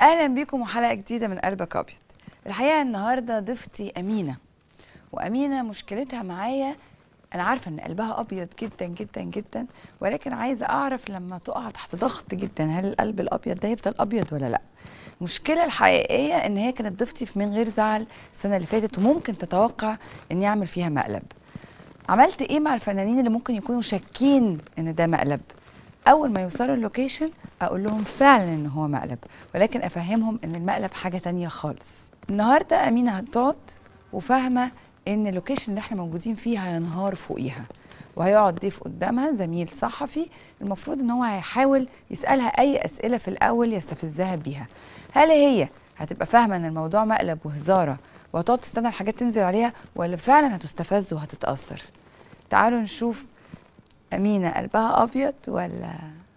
اهلا بيكم وحلقه جديده من قلبك ابيض الحقيقه النهارده ضيفتي امينه وامينه مشكلتها معايا انا عارفه ان قلبها ابيض جدا جدا جدا ولكن عايزه اعرف لما تقع تحت ضغط جدا هل القلب الابيض ده يفضل ابيض ولا لا المشكله الحقيقيه ان هي كانت ضيفتي في من غير زعل السنه اللي فاتت وممكن تتوقع اني اعمل فيها مقلب عملت ايه مع الفنانين اللي ممكن يكونوا شاكين ان ده مقلب اول ما يوصلوا اللوكيشن اقول لهم فعلا ان هو مقلب ولكن افهمهم ان المقلب حاجه تانية خالص النهارده امينه هتقعد وفاهمه ان اللوكيشن اللي احنا موجودين فيه هينهار فوقيها وهيقعد ضيف قدامها زميل صحفي المفروض ان هو هيحاول يسالها اي اسئله في الاول يستفزها بيها هل هي هتبقى فاهمه ان الموضوع مقلب وهزاره وهتقعد تستنى الحاجات تنزل عليها ولا فعلا هتستفز وهتتاثر تعالوا نشوف امينه قلبها ابيض ولا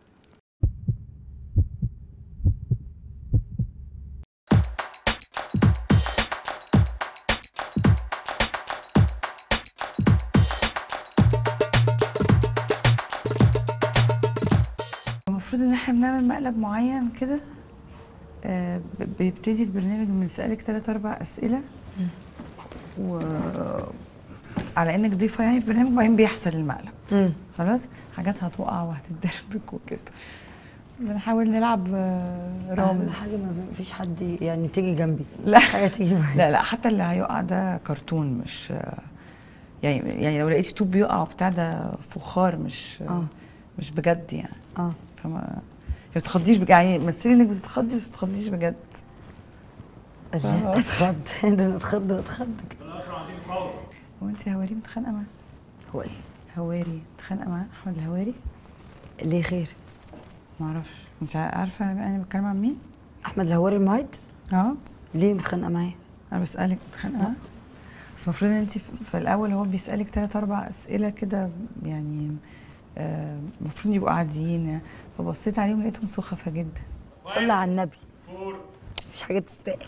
المفروض ان احنا بنعمل مقلب معين كده آه ب- بيبتدي البرنامج بنسألك ثلاث اربع اسئله و على انك ضيفه يعني في برنامج وبعدين بيحصل المقلب خلاص حاجات هتقع وهتتدربك وكده بنحاول نلعب آه، اهم رامز حاجه ما فيش حد يعني تيجي جنبي لا. حاجه تيجي معايا لا لا حتى اللي هيقع ده كرتون مش آه، يعني يعني لو لقيتي طوب بيقع وبتاع ده فخار مش آه. اه مش بجد يعني اه فما يعني ما تتخضيش بج... يعني مثلي انك بتتخضي بس ما تتخضيش بجد لا، اتخض ده انا اتخض واتخض هو انت هواري متخانقه معاه هو ايه هواري متخانقه معاه احمد الهواري ليه خير ما اعرفش انت عارفه انا بتكلم عن مين احمد الهواري المعيد اه ليه متخانقه معايا انا بسالك متخانقه معاه بس المفروض ان انت في في الاول هو بيسالك ثلاث اربع اسئله كده يعني آه، المفروض يبقوا عاديين يعني. فبصيت عليهم لقيتهم سخفه جدا صلي على النبي مفيش حاجه تستاهل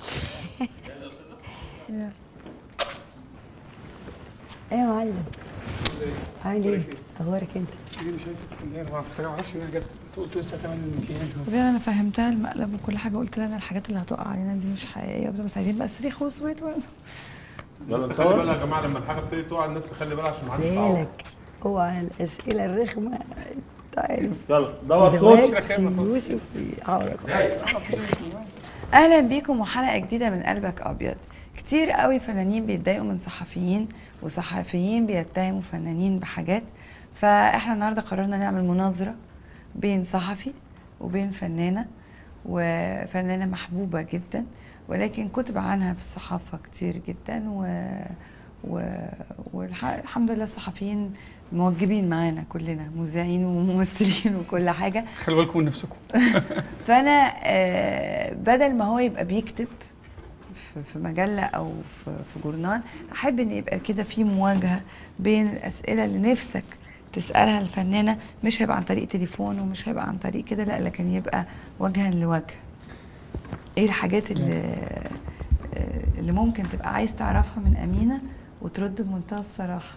ايه يا معلم عامل ايه اخبارك انت ايه مش عارف اسكندريه ما اعرفش ما اعرفش انها جت انت قلت لسه كمان المكياج طب يعني انا فهمتها المقلب وكل حاجه قلت لها إن الحاجات اللي هتقع علينا دي مش حقيقيه وبتاع، بس عايزين بقى صريخ وصوت ولا يلا خلي بالك يا جماعه لما الحاجه بتيجي تقع الناس تخلي بالها عشان ما حدش يتعور بالك اوعى الاسئله الرخمه انت عارف يلا دور صوت زواج في يوسف في عورك اهلا بيكم وحلقه جديده من قلبك ابيض كتير قوي فنانين بيتضايقوا من صحفيين وصحفيين بيتهموا فنانين بحاجات فاحنا النهارده قررنا نعمل مناظره بين صحفي وبين فنانه وفنانه محبوبه جدا ولكن كتب عنها في الصحافه كتير جدا و و والحمد لله الصحفيين موجبين معانا كلنا مذيعين وممثلين وكل حاجه خلي بالكم من نفسكم فانا آه، بدل ما هو يبقى بيكتب في- في مجله او في في جورنال احب ان يبقى كده في مواجهه بين الاسئله اللي نفسك تسالها الفنانه مش هيبقى عن طريق تليفون ومش هيبقى عن طريق كده لا لكن يبقى وجها لوجه ايه الحاجات اللي آه، اللي ممكن تبقى عايز تعرفها من امينه وترد بمنتهى الصراحه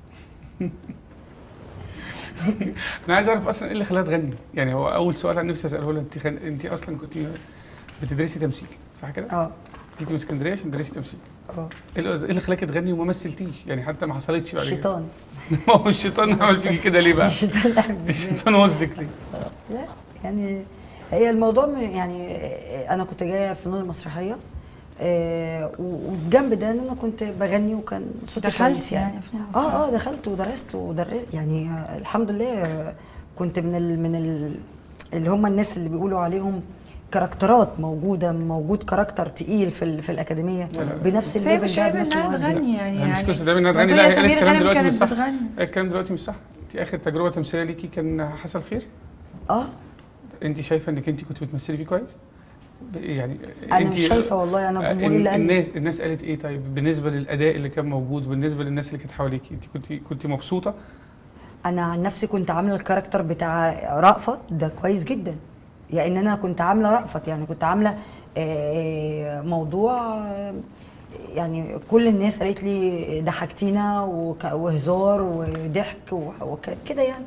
انا عايز اعرف اصلا ايه اللي خلاها تغني يعني هو اول سؤال انا نفسي اساله لها انت خن... انت اصلا كنت بتدرسي تمثيل صح كده؟ اه جيتي من اسكندريه عشان تدرسي تمثيل اه ايه اللي إيه اللي خلاكي تغني وما مثلتيش يعني حتى ما حصلتش بعد كده الشيطان ما هو الشيطان عمل فيكي كده ليه بقى؟ الشيطان لعب بدماغي. الشيطان وزك ليه؟ لا يعني هي الموضوع م- يعني انا كنت جايه فنون المسرحيه آه، وجنب ده ان انا كنت بغني وكان صوتي دخلت كويس يعني في المسرح؟ اه اه دخلت ودرست ودرست يعني آه، الحمد لله آه، كنت من ال من ال اللي هم الناس اللي بيقولوا عليهم كاركترات موجوده موجود كاركتر تقيل في ال- في الاكاديميه لا. بنفس بس هي الليفل مش ده عيب بنفس انها المؤدي. تغني يعني هي مش يعني قصه دايما انها ما تغني انتوا لا يا هي قالت سمير الكلام غانم دلوقتي مش كانت صح بتغني الكلام دلوقتي مش صح انت اخر تجربه تمثيليه ليكي كان حصل خير اه انت شايفه انك انت كنت بتمثلي فيه كويس ب- يعني انا انت مش شايفه والله انا آه، جمهوري اللي قال لي. الناس الناس قالت ايه طيب بالنسبه للاداء اللي كان موجود بالنسبه للناس اللي كانت حواليكي انت كنت كنت مبسوطه انا عن نفسي كنت عامله الكاركتر بتاع رأفت ده كويس جدا يعني انا كنت عامله رأفت يعني كنت عامله آه، موضوع آه، يعني كل الناس قالت لي ضحكتينا وك- وهزار وضحك وكده يعني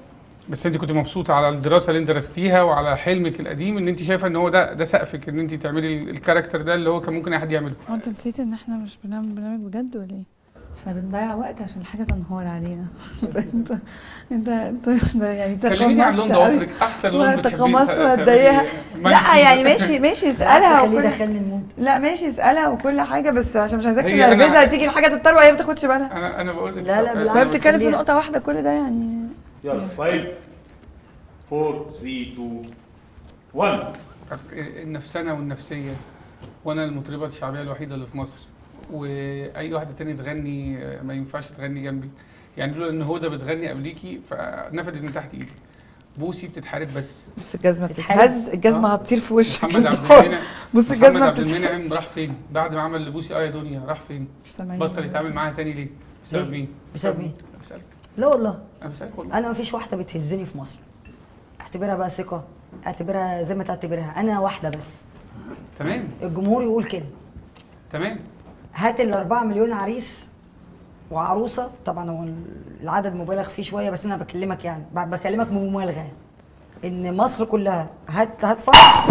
بس انت كنت مبسوطه على الدراسه اللي انت درستيها وعلى حلمك القديم ان انت شايفه ان هو ده ده سقفك ان انت تعملي ال- الكاركتر ده اللي هو كان ممكن اي حد يعمله هو انت نسيت ان احنا مش بنعمل برنامج بجد ولا ايه؟ احنا بنضيع وقت عشان الحاجه تنهار علينا انت انت انت انت يعني كلميني عن تقمصت لون قوي. ضوافرك احسن ما لون بتحبيه تقمصت تعملي- وهتضايقها. ما لا انت- يعني ماشي ماشي اسالها خليه وكل يدخلني المود لا ماشي اسالها وكل حاجه بس عشان مش عايزاك هي أنا- تنرفزها تيجي الحاجه تضطر وهي ما تاخدش بالها انا انا بقول لك لا، لا، بالعكس. وهي بتتكلم في خليها. نقطه واحده كل ده يعني يلا 5 4 3 2 1 النفسنه والنفسيه وانا المطربه الشعبيه الوحيده اللي في مصر واي واحده تاني تغني آه، ما ينفعش تغني جنبي يعني لولا ان هدى بتغني قبليكي فنفدت من تحت ايدي بوسي بتتحارب بس بص الجزمه بتتحرك. بتتهز الجزمه هتطير في وشك محمد عبد المنعم بص محمد الجزمه عبد المنعم بتتهز راح فين بعد ما عمل لبوسي اه يا دنيا راح فين مش سامعين بطل يتعامل معاها تاني ليه بسبب ليه؟ مين بسبب مين؟ انا بسالك لا والله انا بسالك والله انا مفيش واحده بتهزني في مصر اعتبرها بقى ثقه اعتبرها زي ما تعتبرها انا واحده بس تمام الجمهور يقول كده تمام هات الأربعة مليون عريس وعروسة طبعا هو العدد مبالغ فيه شوية بس أنا بكلمك يعني ب- بكلمك بمبالغة إن مصر كلها هات هات فرح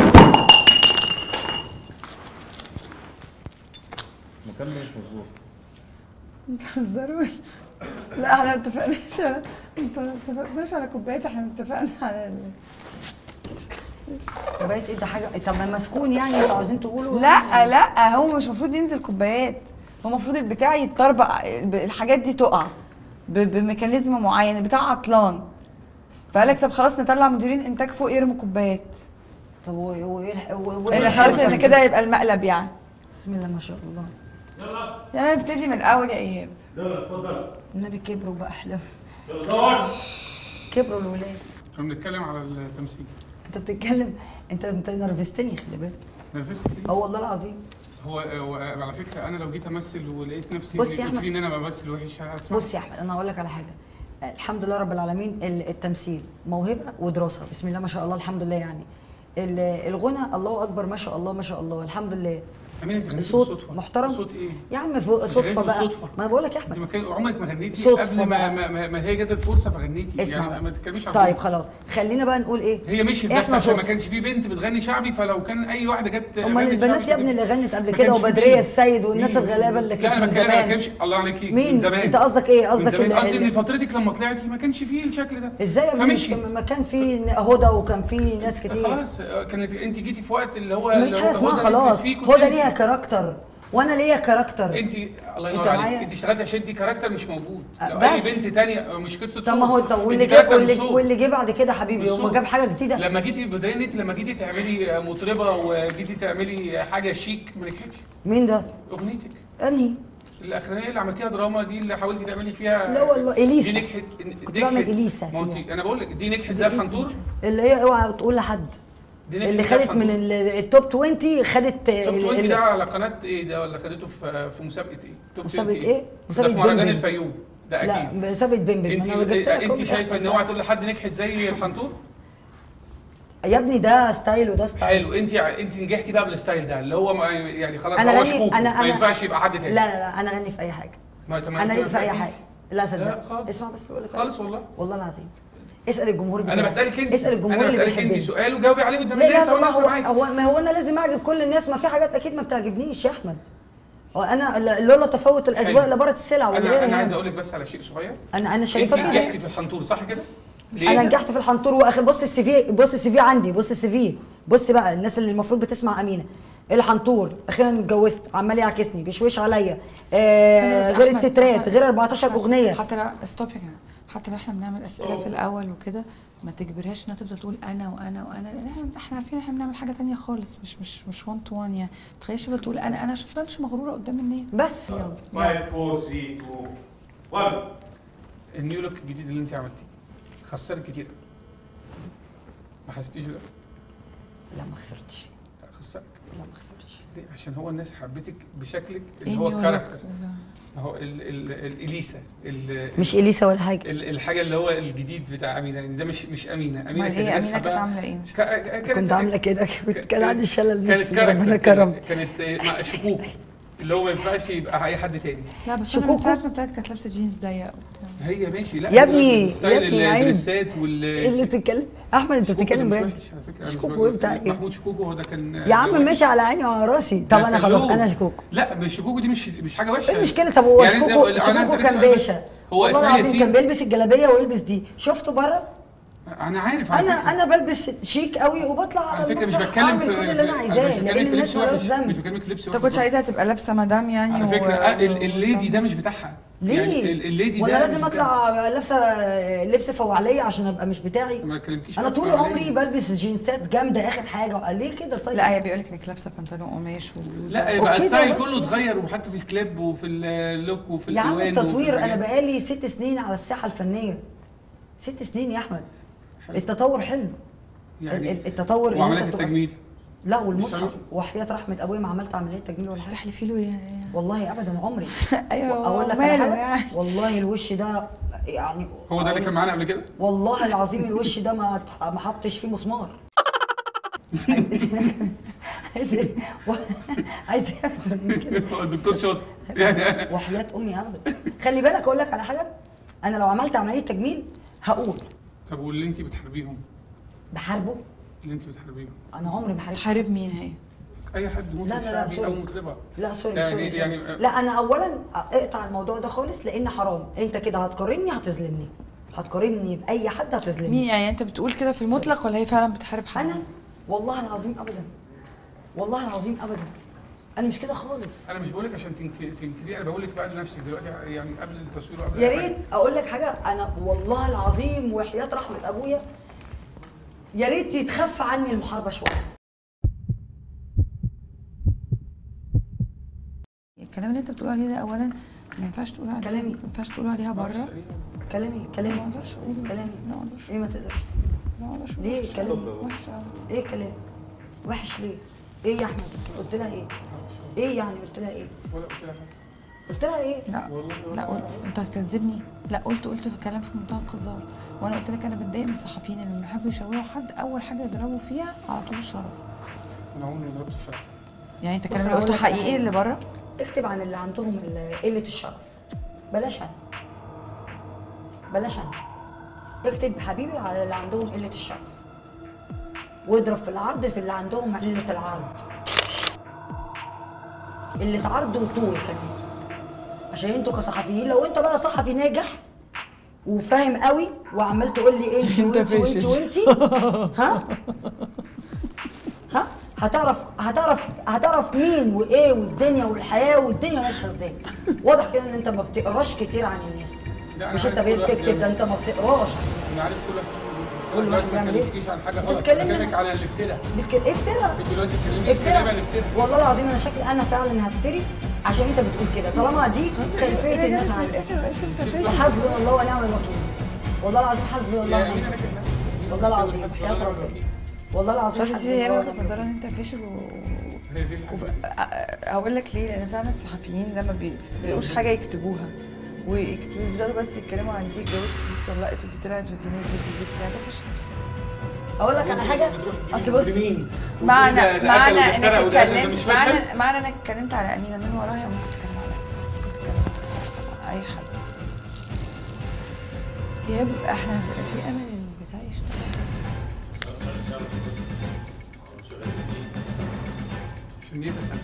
المكان مش مظبوط بتهزروا لا احنا ما اتفقناش على انت ما اتفقناش على كوبايات احنا اتفقنا على ال... كوباية إيه ده حاجة طب ما مسكون يعني أنتوا عاوزين تقولوا لا لا هو مش المفروض ينزل كوبايات هو المفروض البتاع يتطربق الحاجات دي تقع ب- بميكانيزم معين البتاع عطلان فقال لك طب خلاص نطلع مديرين انتاج فوق يرموا كوبايات طب هو هو إيه الح- هو- هو اللي إيه خلاص الحلو ان في كده يبقى المقلب يعني بسم الله ما شاء الله يعني نبتدي من الاول يا ايهاب يلا اتفضل النبي كبروا بقى أحلام يلا دور كبروا الولاد كنا بنتكلم على التمثيل أنت بتتكلم أنت أنت نرفزتني خلي بالك نرفزت كتير أه والله العظيم هو هو على فكره انا لو جيت امثل ولقيت نفسي بص يا قلت أحمد. لي ان انا بمثل وحش هسمع بص يا احمد انا هقول لك على حاجه الحمد لله رب العالمين ال- التمثيل موهبه ودراسه بسم الله ما شاء الله الحمد لله يعني ال- الغنى الله اكبر ما شاء الله ما شاء الله الحمد لله امين انت غنيتي الصوت بالصدفه محترم. صوت ايه؟ يا عم فوق- صدفه بقى بالصدفة. ما انا بقول لك يا انت احمد ما كان عمرك ما غنيتي صدفة قبل ما, بقى. ما, ما, ما هي جت الفرصه فغنيتي اسمع يعني ما تتكلميش عن طيب الصوت. خلاص خلينا بقى نقول ايه هي مشيت بس إحنا عشان ما صدفة. كانش في بنت بتغني شعبي فلو كان اي واحده جت امال غنت البنات شعبي يا ابني اللي غنت قبل ما كده كانش في وبدريه مين. السيد والناس مين؟ الغلابه اللي لا كانت انا من بتكلم ما زمان بتكلمش الله عليكي من مين زمان انت قصدك ايه من قصدك زمان ال- قصدي ان ال- فترتك لما طلعتي ما كانش فيه الشكل ده ازاي يا ابني فمشي ما كان في هدى وكان في ناس كتير خلاص كانت انت جيتي في وقت اللي هو مش اللي حاجه هو اسمها هدى خلاص نزلت فيك هدى وانت- ليها كاركتر وانا ليا كاركتر انت الله انت ينور عليك معايا؟ انت اشتغلتي عشان انت كاركتر مش موجود أه، لو اي بس. بنت تانية مش قصه طب ما هو صوت. طب انت واللي جه كاركتر واللي, مش صوت. واللي جه بعد كده حبيبي مش هو صوت. جاب حاجه جديده لما جيتي بدايه انت لما جيتي تعملي مطربه وجيتي تعملي حاجه شيك ما نجحتش مين ده؟ اغنيتك انهي؟ الاخرانيه اللي عملتيها دراما دي اللي حاولتي تعملي فيها لا والله اليسا دي نجحت كنت بعمل إليسا ما هو انت فيها. انا بقول لك دي نجحت زي الحنطور اللي هي اوعى تقول لحد دي نجحت اللي زي خدت من الحنطور. ال- التوب 20 خدت توب ال- 20 ال- ده على قناه ايه ده ولا خدته في في مسابقه ايه؟ توب مسابقة 20 إيه؟ ده مسابقة في مهرجان بمبم. الفيوم ده لا اكيد مسابقه بمبم انت أنا جبت لك انت كل شايفه ان حاجة. اوعى تقول لحد نجحت زي الحنطور؟ يا ابني ده ستايل وده ستايل حلو انت انت نجحتي بقى بالستايل ده اللي هو ما يعني خلاص انا هو غني شكوك انا ما انا ينفعش يبقى حد لا تاني لا لا انا غني في اي حاجه ما تمام انا كده ليك في اي فاهم؟ حاجه لا صدق لا خالص. اسمع بس بقول لك خالص والله والله العظيم اسال الجمهور انا بتاعك. بسالك انت اسال الجمهور انا اللي بسالك انت بيحبني سؤال وجاوبي عليه قدام لا الناس لا وانا والله لسه هو, معاكي هو ما هو انا لازم اعجب كل الناس ما في حاجات اكيد ما بتعجبنيش يا احمد هو انا لا- لولا تفاوت الاذواق حلو. لبارت السلع انا والغير انا عايز يعني. اقول لك بس على شيء صغير انا انا انت شايفه كده نجحتي في الحنطور صح كده؟ انا ليه؟ نجحت في الحنطور واخر بص السي في بص السي في عندي بص السي في بص بقى الناس اللي المفروض بتسمع امينه الحنطور اخيرا اتجوزت عمال يعكسني بيشوش عليا آه استنى بس غير أحمد، التترات أحمد، غير 14 أحمد، اغنيه حتى لو ستوب يا جماعه حتى لو احنا بنعمل اسئله في الاول وكده ما تجبرهاش انها تفضل تقول انا وانا وانا لان احنا احنا عارفين احنا بنعمل حاجه تانية خالص مش مش مش 1 تو 1 يعني ما تخليش تفضل تقول انا انا عشان ما تفضلش مغروره قدام الناس بس 5 4 3 2 1 النيو لوك الجديد اللي انت عملتيه خسرك كتير ما حسيتيش بده؟ لا ما خسرتش خسرك لا ما خسرتش ليه؟ عشان هو الناس حبتك بشكلك ايه اللي هو نيو الكاركتر لوك؟ هو ال ال الاليسا ال مش اليسا ولا حاجه ال- الحاجه اللي هو الجديد بتاع امينه يعني ده مش مش امينه امينه امال كان هي الناس امينه كانت حباها. عامله ايه مش كا- كانت كنت عامله كده كنت كان كانت- عندي شلل كانت نصفي ربنا كاركتر كرم كانت كانت مع شكوك اللي هو ما ينفعش يبقى اي حد تاني لا بس انا من شكوكو؟ ساعه ما طلعت كانت لابسه جينز ضيق وبتاع هي ماشي لا يا ابني- ستايل يا ابني عيب. الدريسات وال إيه اللي بتتكلم احمد انت شكوكو بتتكلم ده مش بجد وحش على فكرة، أنا مش شكوكو بقول- بتاع إيه؟ محمود شكوكو هو ده كان يا عم جوي. ماشي على عيني وعلى راسي طب ده انا كان خلاص له- انا شكوكو لا مش شكوكو دي مش مش حاجه وحشه ايه المشكله طب هو يعني شكوكو أنت- أنا شكوكو هسألك كان سؤال بس. باشا هو والله اسماعيل العظيم ياسين كان بيلبس الجلابيه ويلبس دي شفته بره انا عارف على انا فكرة. انا بلبس شيك قوي وبطلع على على فكره مش المسرح بتكلم اعمل في كل اللي انا في- عايزاه مش بتكلم لان في لبس الناس مالهاش وحش مش ذنب بتكلم في لبس انت وحش كنتش عايزاها تبقى لابسه مدام يعني على و- فكره آه، ال- و- الليدي ده مش بتاعها ليه؟ يعني ال- الليدي ده ولا لازم مش اطلع لابسه لبس فواليه عشان ابقى مش بتاعي ما تكلمكيش انا بقى طول في عمري العملية. بلبس جينزات جامده اخر حاجه وقال ليه كده طيب لا هي بيقول لك انك لابسه بنطلون قماش وبلوزه لا يبقى أوكي، ده ستايل بس كله يعني. اتغير وحتى في الكليب وفي اللوك وفي يا عم الالوان وفي التطوير انا الحاجات. بقالي ست سنين على الساحه الفنيه ست سنين يا احمد التطور حلو ال- ال- التطور اللي وعمليات انت بتبقى- التجميل لا والمصحف عارف. وحياه رحمه ابويا ما عملت عمليه تجميل ولا حاجه تحلفي له يا والله ابدا عمري ايوه اقول لك على ماله حاجه يعني والله الوش ده يعني هو ده اللي أقول- كان معانا قبل كده والله العظيم الوش ده ما اتح- ما حطش فيه مسمار عايز ايه عايز ايه اكتر من كده هو الدكتور شاطر يعني وحياه امي ابدا خلي بالك اقول لك على حاجه انا لو عملت عمليه تجميل هقول طب واللي انت بتحاربيهم بحاربه اللي انت بتحاربيهم انا عمري ما حاربت تحارب مين هي اي حد مطرب لا، لا، لا، شعبي سوري. او مطربه لا سوري يعني- سوري, سوري. يعني- لا انا اولا اقطع الموضوع ده خالص لان حرام انت كده هتقارني هتظلمني هتقارني باي حد هتظلمني مين يعني انت بتقول كده في المطلق ولا هي فعلا بتحارب حد انا والله العظيم ابدا والله العظيم ابدا انا مش كده خالص انا مش بقولك عشان تنك- تنكريه انا بقول لك بقى لنفسك دلوقتي يعني قبل التصوير وقبل يا أي حاجة. ريت اقول لك حاجه انا والله العظيم وحياه رحمه ابويا يا ريت يتخفى عني المحاربه شويه الكلام اللي انت بتقول عليه ده اولا ما ينفعش تقول عليه كلامي. ما ينفعش تقول عليها بره كلامي كلامي ما اقدرش اقول كلامي ما اقدرش ايه ما تقدرش ما اقدرش اقول ليه وحش كلام؟ أوي، وحش قوي ايه كلام وحش ليه ايه يا احمد قلت لها ايه ايه يعني قلت لها ايه ولا قلت لها حاجه قلت لها ايه لا لا قلت انت هتكذبني لا قلت قلت في كلام في منتهى القذاره وانا قلت لك انا بتضايق من الصحفيين اللي لما بيحبوا يشوهوا حد اول حاجه يضربوا فيها على طول الشرف انا عمري ما ضربت في شعري يعني انت بص الكلام اللي هقول قلته لك على حقيقي حاجة. اللي بره اكتب عن اللي عندهم ال- قله الشرف بلاش انا بلاش انا اكتب حبيبي على اللي عندهم قله الشرف واضرب في العرض في اللي عندهم قله العرض اللي عرض وطول كمان عشان انتوا كصحفيين لو انت بقى صحفي ناجح وفاهم قوي وعمال تقول لي انت انت وانت وانت فاشل. وانت ها ها هتعرف هتعرف هتعرف مين وايه والدنيا والحياه والدنيا ماشيه ازاي واضح كده ان انت ما بتقراش كتير عن الناس لا، أنا مش انت عارف كل بقيت واحد تكتب ده انت ما بتقراش انا عارف كل واحد بس كل انا واحد دلوقتي ما بيعمل ايه؟ كلمتكيش عن حاجه انت غلط بتكلمني بكلمك أنا. على الافتراء بتك... افترى انت دلوقتي بتكلمني بتتكلمي على افترى الافتراء والله العظيم انا شكلي انا فعلا هفتري عشان انت بتقول كده طالما دي خلفيه الناس عندك حسبنا الله ونعم الوكيل والله العظيم حسبي الله يا ونعم امين انا الوكيل كده والله العظيم حياه ربنا والله العظيم بس حسبي هي الله من ونعم وجهه نظرها الوكيل ان انت فاشل و... هي دي الحاجة. أ- هقول لك ليه لان فعلا الصحفيين لما بي- بيلاقوش حاجه يكتبوها ويكتبوا يفضلوا بس يتكلموا عن دي اتجوزت ودي اتطلقت ودي طلعت ودي نزلت ودي بتاع ده فشل اقول لك على حاجه اصل بص مين؟ معنى وده- ده معنى قتل وده انك سرق وده- ده مش اتكلمت فشل؟ معنى معنى انك اتكلمت على امينه من وراها ممكن تتكلم على ممكن تتكلم على اي حد يبقى احنا بيبقى في امل ان البتاع يشتغل عشان دي تسلم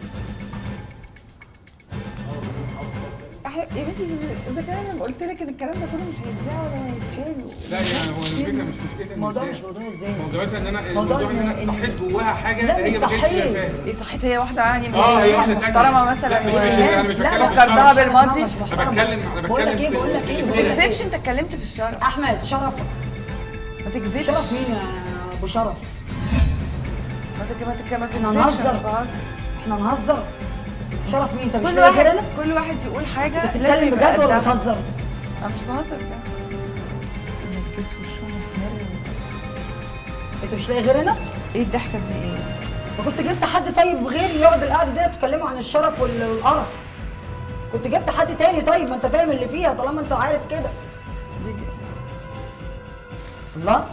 احنا يا بنتي اذا كان انا قلت لك ان الكلام ده كله مش هيتذاع ولا هيتشال لا يعني هو الفكره مش مشكله الموضوع إن مش إزاي. موضوع ازاي موضوعتها ان انا موضوع الموضوع ان إن- انا إن- صحيت جواها حاجه لا، هي مش ما كانتش صحيت. شايفاها ايه صحيت هي واحده يعني اه هي مش واحده محترمه تانية. مثلا لا مش و- مش انا مش لا، بتكلم في فكرتها الشرف. بالماضي مش محترمة. انا بتكلم انا بقول لك بتكلم ايه في- بقول لك في ايه ما بقول لك تكذبش ايه انت اتكلمت في الشرف احمد شرف ما تكذبش شرف مين يا ابو شرف ما تك- ما تك- ما احنا تكذبش نهزر. أنا مش بهزر. احنا نهزر شرف مين انت مش كل لاقي واحد غيرنا كل واحد يقول حاجه انت لازم بتتكلم يبقى بجد ولا قدها. بتهزر انا مش بهزر بجد بس إن الكسف والشغل محمر. انت مش لاقي غيرنا ايه الضحكه دي ايه؟ ما كنت جبت حد طيب غيري يقعد القعده دي تتكلموا عن الشرف وال- والقرف كنت جبت حد تاني طيب ما انت فاهم اللي فيها طالما انت عارف كده دي دي الله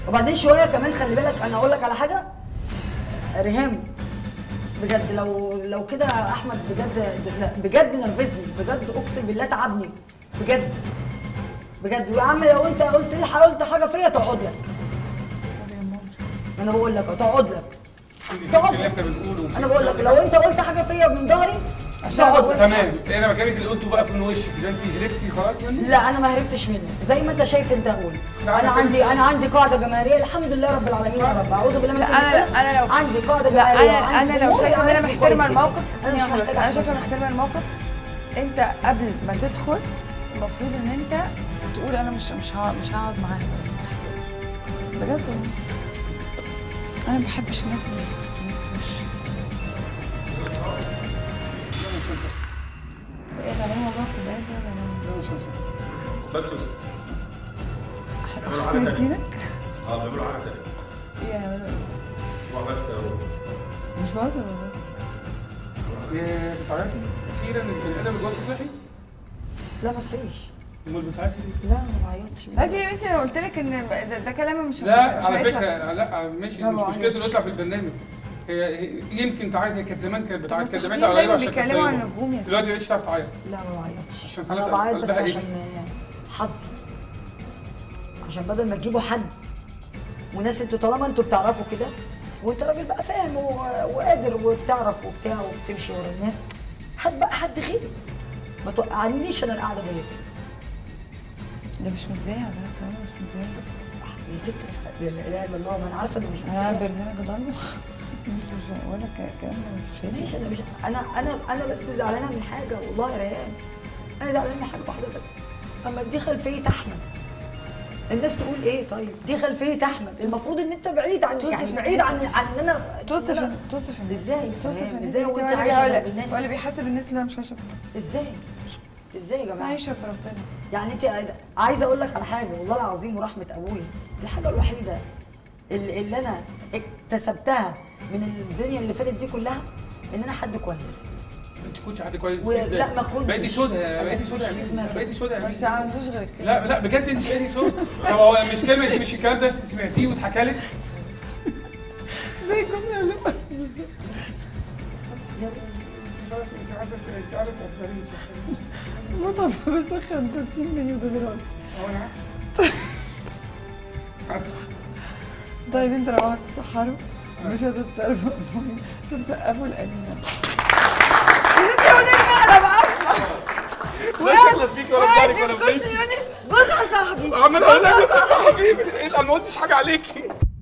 وبعدين شويه كمان خلي بالك انا اقول لك على حاجه ريهام بجد لو لو كده يا احمد بجد بجد نرفزني بجد اقسم بالله تعبني بجد بجد ويا عم لو انت قلت لي قلت حاجه فيا تقعد لك انا بقول لك تقعد لك دي سيبك اللي احنا بنقوله انا بقول لك لو انت قلت حاجه فيا من ظهري تقعد لك تمام انا مكانك اللي قلته بقى في وشك ده انت هربتي خلاص منه لا انا ما هربتش منه زي ما انت شايف انت قول لا، انا أنا عندي انا عندي قاعده جماهيريه الحمد لله رب العالمين يا رب اعوذ بالله من لا، الكذب. أنا- أنا لو- عندي قاعده لا جماهيريه انا وعندي انا لو جمهور شايفه ان انا يعرفني محترمه كويس الموقف جدا. ثانيه مش واحده بس محتاجة انا شايفه أحمد. محترمه الموقف انت قبل ما تدخل المفروض ان انت تقول انا مش مش هقعد مش هقعد معاها بجد والله انا ما بحبش الناس اللي بيصوتوني في وشي. ايه ده ليه موضوع الكوبايات ده ولا كوبايه توست انا احمد دينك اه بيعملوا حاجه ثانيه ايه يعملوا ايه وعملت مش بهزر والله يا بتعيطي اخيرا البني ادم جواكي صحي لا ما صحيش امال بتعيطي ليه؟ لا ما بعيطش لا يا بنتي انا قلت لك ان ده, ده كلام مش لا مش على هيطلع. فكره لا ماشي لا، مش ما مشكلته انه عيطش. يطلع في البرنامج هي هي- يمكن تعيط هي كانت زمان كانت بتعيط بس كانت زمان في قريبه دايما عشان كانت بيتكلموا عن طيبة. النجوم يا دلوقتي ما بقتش تعرف تعيط لا ما بعيطش عشان انا خلاص بعيط بس قلبها عشان حظي عشان بدل ما تجيبوا حد وناس انتوا طالما انتوا بتعرفوا كده وانت راجل بقى فاهم و- وقادر وبتعرف وبتاع وبتمشي ورا الناس هات بقى حد غيري ما توقعنيش انا القعده ديت ده مش متذاع ده كمان مش متذاع يا ست لا اله الا الله ما انا عارفه انه مش انا متذاع. برنامج ضلمه مش ولا ك- الكلام ده مش هادي. ليش انا مش انا انا انا بس زعلانه من حاجه والله يا ريان انا زعلانه من حاجه واحده بس اما دي خلفيه احمد الناس تقول ايه طيب دي خلفيه احمد المفروض ان انت بعيد عن توصف يعني الناس. بعيد عن عن ان انا توصف إن أنا- توصف الناس ازاي توصف تمام؟ الناس ازاي انت وانت ولا عايشه ولا, بالناس ولا بيحاسب الناس اللي مش عايشه ازاي ازاي يا جماعه عايشه بربنا يعني انت عايزه اقول لك على حاجه والله العظيم ورحمه ابويا الحاجه الوحيده اللي, اللي انا اكتسبتها من الدنيا اللي فاتت دي كلها ان انا حد كويس انت كنت حد كويس و- جدا لا، ما كنتش. بقيتي سودا أنا بقيتي مش سودا يا اسمها ميس كده. بقيتي سودا يا مش ميس عندوش غير كده لا لا بجد انت بقيتي سودا طب هو مش كلمه انت مش الكلام ده سمعتيه واتحكى لك زي الجمله اللي خلاص انت عايزه انت عايزه تهزري مصطفى بسخن تسيم مني دلوقتي هو انا عارف طيب انت لو هتتسحروا مش هتضطربوا تسقفوا الأمينة انت هو ده المقلب اصلا لا فيك ولا وقاعد بتاعك ولا ينكشني بتاعك يقول لي جوزها صاحبي عمال اقول لك بس صاحبي بس ايه انا ما قلتش حاجه عليكي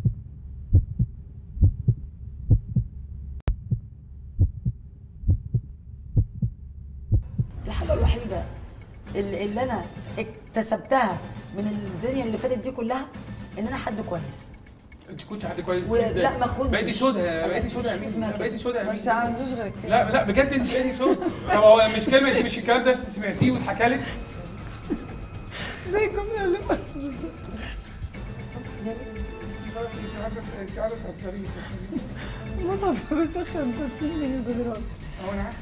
الحاجه الوحيده اللي, اللي انا اكتسبتها من الدنيا اللي فاتت دي كلها ان انا حد كويس انت كنت حد كويس و- جدا لا، ما كنتش. بقيتي سودا أنا بقيتي مش سودا يا ميس اسمها كده. بقيتي سودا يا ميس مش عندوش غير كده لا لا بجد انت بقيتي سودا طب هو مش كلمه انت مش الكلام ده سمعتيه واتحكى لك زي الجمله اللي خلاص انت عايزه انت عايزه تهزري مصطفى بسخن تسيم مني دلوقتي هو انا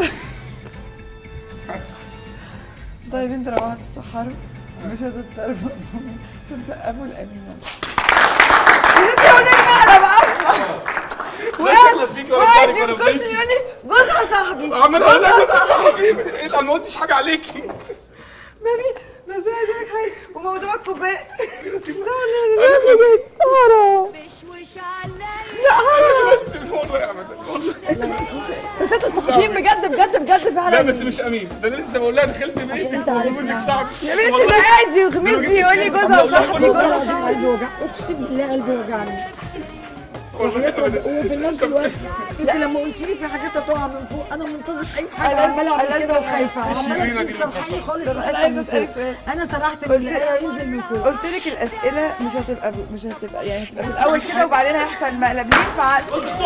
عارف طيب انت لو هتتسحروا مش هتضطربوا تسقفوا الأمينة انت هو ده المقلب اصلا وقاعد فيك ولا وقاعد بتاعك ولا ينكشني بتاعك يقول لي جوزها صاحبي عمال اقول لك بس صاحبي بس ايه انا ما قلتش حاجه عليكي بابي بس انا عايز اقول لك حاجه وموضوع الكوبايه والله يا أحمد، والله. بس انتوا مستخفين بجد بجد بجد لا فعلا بس مش امين ده انا لسه بقول لها دخلت بيتك انت عارفني. وجوزك صاحبي يا بنتي ده عادي وخميس بيقول لي جوزها صاحبي والله جوزها العظيم قلبي وجع اقسم بالله قلبي وجعني وحياة ربنا وفي نفس الوقت انت لما قلت لي في حاجات هتقع من فوق انا منتظر اي حاجه ألذ- عماله اعمل ألذ كده الحاجات. وخايفه الشريرة عماله دي تسرحني خالص طب في أنا حته عايزة من فوق أسألك سؤال. انا سرحت من الآية ينزل من فوق قلت لك الاسئله مش هتبقى مش هتبقى يعني هتبقى في الاول كده وبعدين هيحصل مقلب ينفع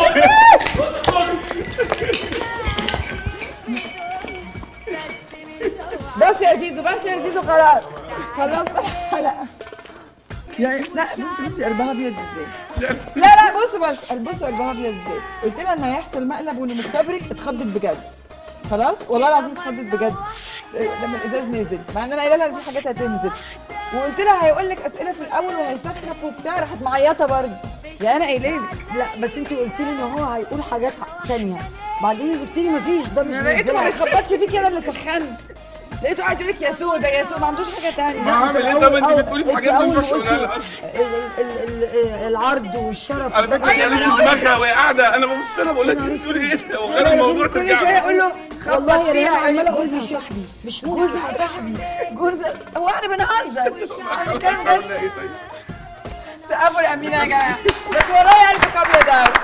بس يا زيزو بس يا زيزو خلاص خلصنا الحلقه يعني لا بصي بصي قلبها ابيض ازاي لا لا بصوا بس بصوا قلبها ابيض ازاي قلت لها ان هيحصل مقلب وان متفبرك اتخضت بجد خلاص والله العظيم اتخضت بجد لما الازاز نزل مع ان انا قايله لها إن في حاجات هتنزل وقلت لها هيقول لك اسئله في الاول وهيسخف وبتاع راحت معيطه برضه يعني انا قايله لك لا بس انت قلت لي ان هو هيقول حاجات تانية بعدين قلت لي مفيش ده مش انا لقيته ما بينزلها. بيخبطش فيك انا اللي سخنت لقيته قاعد يقول لك يا سودا يا سودا ما عندوش حاجه تانية ما هعمل ايه طب انت بتقولي في حاجات ما ينفعش اقولها لها أصلاً. العرض والشرف على فكره أيوة، هي أنا قالت أقول لك. دماغها وهي قاعده انا ببص لها بقول لها انت بتقولي ايه وغير الموضوع كل ترجع شويه اقول له والله خبط يا ريان فيها عماله اقول جوزها مش صاحبي مش جوزها صاحبي جوزها هو احنا بنهزر احنا بنتكلم خلاص جد ولا ايه طيب سقفوا لامينه يا جماعه بس ورايا قلبك ابيض قوي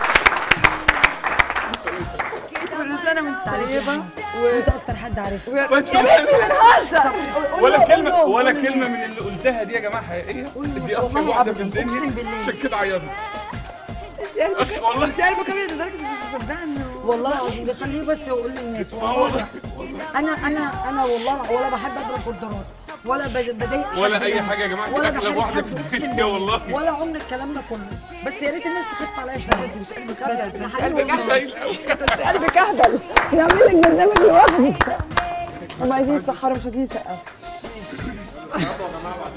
كل سنه وانت طيبه وانت اكتر حد عارفها وانت يا بنتي بنهزر ولا كلمه ولا كلمه من اللي قلتها دي يا جماعه حقيقيه دي اكتر والله واحده أبداً، في الدنيا أقسم بالله. عشان كده عيطت انت قلبك والله انت قلبك ابيض لدرجه انك مش مصدقه انه والله العظيم ده خليه بس يقول للناس آه والله انا انا انا والله ولا بحب اضرب اوردرات ولا بد- بضايق حد ولا اي يعني. حاجه يا جماعه ولا دي اغلب بحارب واحده حد في اقسم الدنيا بالله والله ولا عمر الكلام ده كله بس يا ريت الناس تخف عليا شويه انت مش قلبك بس ابيض ده انت حقيقي قلبك والله. احمر شايل قوي انت قلبك اهبل يعمل لك برنامج لوحدك هم عايزين يسحروا مش عايزين يسقفوا